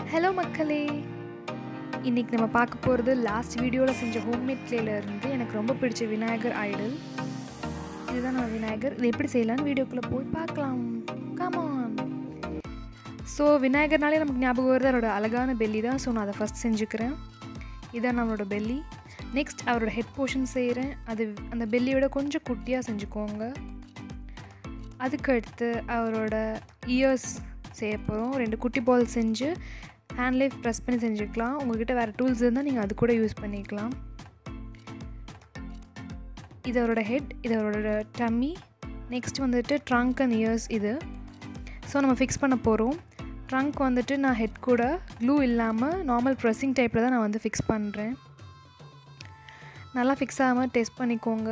hello மக்களே இன்றைக்கி நம்ம பார்க்க போகிறது லாஸ்ட் வீடியோவில் செஞ்ச ஹோம்மேட் இருந்து எனக்கு ரொம்ப பிடிச்ச விநாயகர் ஐடல் இதுதான் நம்ம விநாயகர் இது எப்படி செய்யலாம்னு வீடியோக்குள்ளே போய் பார்க்கலாம் கமான் ஸோ விநாயகர்னாலே நமக்கு ஞாபகம் வருது அவரோட அழகான பெல்லி தான் ஸோ நான் அதை ஃபஸ்ட் செஞ்சுக்கிறேன் இதான் நம்மளோட பெல்லி நெக்ஸ்ட் அவரோட ஹெட் போர்ஷன் செய்கிறேன் அது அந்த பெல்லியோட கொஞ்சம் குட்டியாக செஞ்சுக்கோங்க அதுக்கடுத்து அவரோட இயர்ஸ் செய்ய போகிறோம் ரெண்டு குட்டி பால் செஞ்சு ஹேண்ட்லேயே ப்ரெஸ் பண்ணி செஞ்சுக்கலாம் உங்கள்கிட்ட வேறு டூல்ஸ் இருந்தால் நீங்கள் அது கூட யூஸ் பண்ணிக்கலாம் இது அவரோட ஹெட் இது அவரோட டம்மி நெக்ஸ்ட் வந்துட்டு ட்ரங்க் அண்ட் இயர்ஸ் இது ஸோ நம்ம ஃபிக்ஸ் பண்ண போகிறோம் ட்ரங்க் வந்துட்டு நான் ஹெட் கூட க்ளூ இல்லாமல் நார்மல் ப்ரெஸ்ஸிங் டைப்பில் தான் நான் வந்து ஃபிக்ஸ் பண்ணுறேன் நல்லா ஃபிக்ஸ் ஆகாமல் டெஸ்ட் பண்ணிக்கோங்க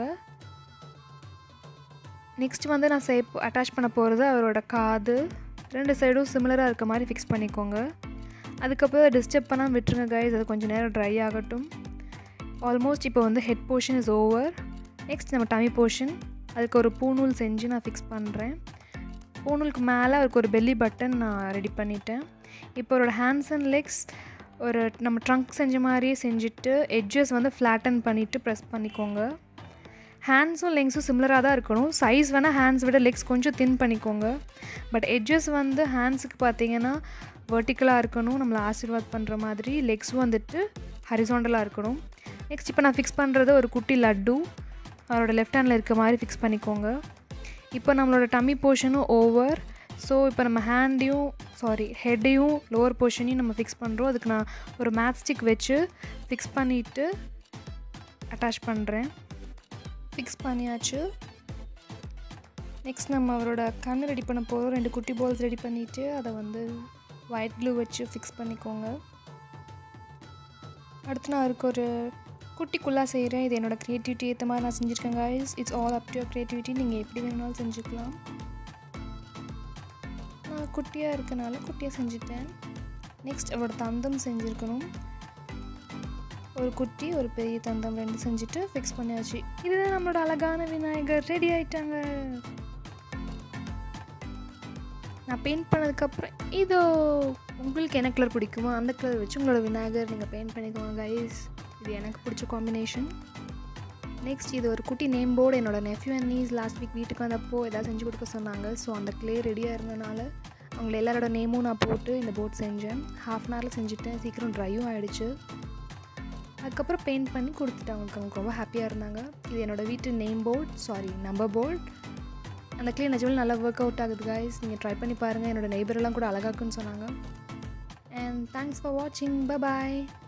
நெக்ஸ்ட் வந்து நான் சே அட்டாச் பண்ண போகிறது அவரோட காது ரெண்டு சைடும் சிமிலராக இருக்க மாதிரி ஃபிக்ஸ் பண்ணிக்கோங்க அதுக்கப்புறம் டிஸ்டர்ப் பண்ணாமல் விட்டுருங்க கைஸ் அது கொஞ்சம் நேரம் ட்ரை ஆகட்டும் ஆல்மோஸ்ட் இப்போ வந்து head portion is over next நம்ம டமி போர்ஷன் அதுக்கு ஒரு பூநூல் செஞ்சு நான் ஃபிக்ஸ் பண்ணுறேன் பூநூலுக்கு மேலே அவருக்கு ஒரு பெல்லி பட்டன் நான் ரெடி பண்ணிட்டேன் இப்போ அவரோட ஹேண்ட்ஸ் அண்ட் லெக்ஸ் ஒரு நம்ம ட்ரங்க் செஞ்ச மாதிரியே செஞ்சுட்டு எட்ஜஸ் வந்து ஃப்ளாட்டன் பண்ணிவிட்டு ப்ரெஸ் பண்ணிக்கோங்க ஹேண்ட்ஸும் லெங்ஸும் சிமிலராக தான் இருக்கணும் சைஸ் வேணால் ஹேண்ட்ஸ் விட லெக்ஸ் கொஞ்சம் தின் பண்ணிக்கோங்க பட் எட்ஜஸ் வந்து ஹேண்ட்ஸுக்கு பார்த்தீங்கன்னா வெர்டிக்கலாக இருக்கணும் நம்மளை ஆசீர்வாத் பண்ணுற மாதிரி லெக்ஸும் வந்துட்டு ஹரிசாண்டலாக இருக்கணும் நெக்ஸ்ட் இப்போ நான் ஃபிக்ஸ் பண்ணுறது ஒரு குட்டி லட்டு அவரோட லெஃப்ட் ஹேண்டில் இருக்க மாதிரி ஃபிக்ஸ் பண்ணிக்கோங்க இப்போ நம்மளோட டம்மி போர்ஷனும் ஓவர் ஸோ இப்போ நம்ம ஹேண்டையும் சாரி ஹெட்டையும் லோவர் போர்ஷனையும் நம்ம ஃபிக்ஸ் பண்ணுறோம் அதுக்கு நான் ஒரு மேத் ஸ்டிக் வச்சு ஃபிக்ஸ் பண்ணிவிட்டு அட்டாச் பண்ணுறேன் ஃபிக்ஸ் பண்ணியாச்சு நெக்ஸ்ட் நம்ம அவரோட கண் ரெடி பண்ண போகிறோம் ரெண்டு குட்டி பால்ஸ் ரெடி பண்ணிவிட்டு அதை வந்து ஒயிட் க்ளூ வச்சு ஃபிக்ஸ் பண்ணிக்கோங்க அடுத்து நான் அவருக்கு ஒரு குட்டிக்குள்ளாக செய்கிறேன் இது என்னோடய க்ரியேட்டிவிட்டி ஏற்ற மாதிரி நான் செஞ்சுருக்கேன் guys it's all up to your creativity நீங்கள் எப்படி வேணாலும் செஞ்சுக்கலாம் நான் குட்டியாக இருக்கனால குட்டியாக செஞ்சுட்டேன் நெக்ஸ்ட் அவரோட தந்தம் செஞ்சுருக்கணும் ஒரு குட்டி ஒரு பெரிய தந்தம் ரெண்டு செஞ்சுட்டு ஃபிக்ஸ் பண்ணியாச்சு இதுதான் நம்மளோட அழகான விநாயகர் ரெடி ஆயிட்டாங்க நான் பெயிண்ட் பண்ணதுக்கப்புறம் இதோ உங்களுக்கு என்ன கலர் பிடிக்குமோ அந்த கலர் வச்சு உங்களோட விநாயகர் நீங்கள் பெயிண்ட் பண்ணிக்கோங்க கைஸ் இது எனக்கு பிடிச்ச காம்பினேஷன் நெக்ஸ்ட் இது ஒரு குட்டி நேம் போர்டு என்னோட nephew and niece last week வீட்டுக்கு வந்தப்போ எதாவது செஞ்சு கொடுக்க சொன்னாங்க ஸோ அந்த க்ளே ரெடியாக இருந்தனால அவங்கள எல்லாரோட நேமும் நான் போட்டு இந்த போர்ட் செஞ்சேன் ஹாஃப் அன் ஹவரில் செஞ்சுட்டேன் சீக்கிரம் ட்ரையும் ஆகிடுச்சு அதுக்கப்புறம் பெயிண்ட் பண்ணி கொடுத்துட்டு அவங்களுக்கு அவங்க ரொம்ப ஹாப்பியாக இருந்தாங்க இது என்னோடய வீட்டு name board sorry number board அந்த க்ளீன் நிஜமே நல்லா ஒர்க் அவுட் ஆகுது கைஸ் நீங்கள் ட்ரை பண்ணி பாருங்கள் என்னோடய நெய்பரெல்லாம் கூட அழகாக்குன்னு சொன்னாங்க அண்ட் தேங்க்ஸ் ஃபார் வாட்சிங் பாய்